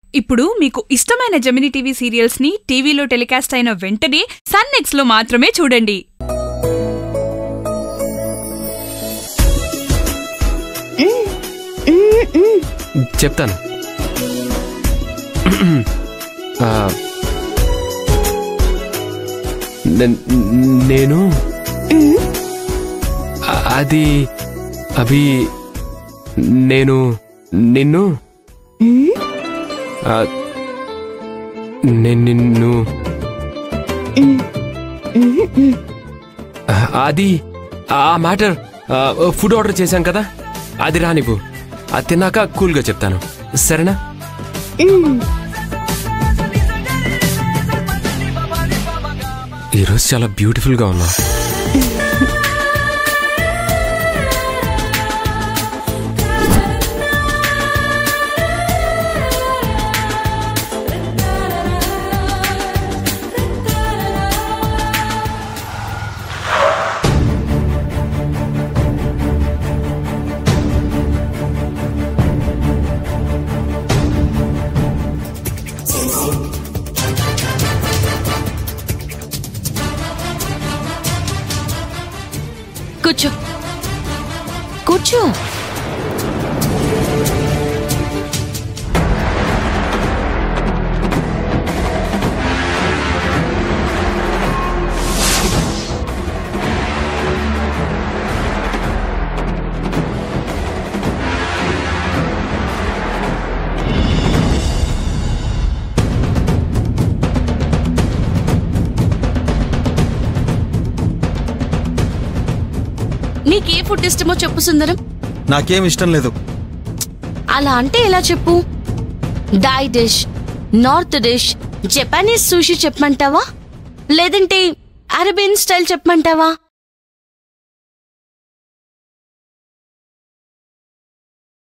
ఇప్పుడు మీకు ఇష్టమైన జమిని టీవీ సీరియల్స్ ని టీవీలో టెలికాస్ట్ అయిన వెంటనే సన్ నెక్స్ట్ లో మాత్రమే చూడండి చెప్తాను ఆ, నే- నేను అ- అది అభి నేను నిన్ను ఆ, నేను నిన్ను ఆ, అది ఆ మ్యాటర్ ఫుడ్ ఆర్డర్ చేశాం కదా అది రానివ్వు అది తిన్నాక కూల్గా చెప్తాను సరేనా ఈరోజు చాలా బ్యూటిఫుల్గా ఉన్నావు కూర్చో కూర్చో నీకే ఫుడ్ ఇష్టమో చెప్పు సుందరం నాకేం ఇష్టం లేదు అలా అంటే ఎలా చెప్పు డై dish north dish Japanese sushi చెప్పమంటావా లేదంటే అరబియన్ స్టైల్ చెప్పమంటావా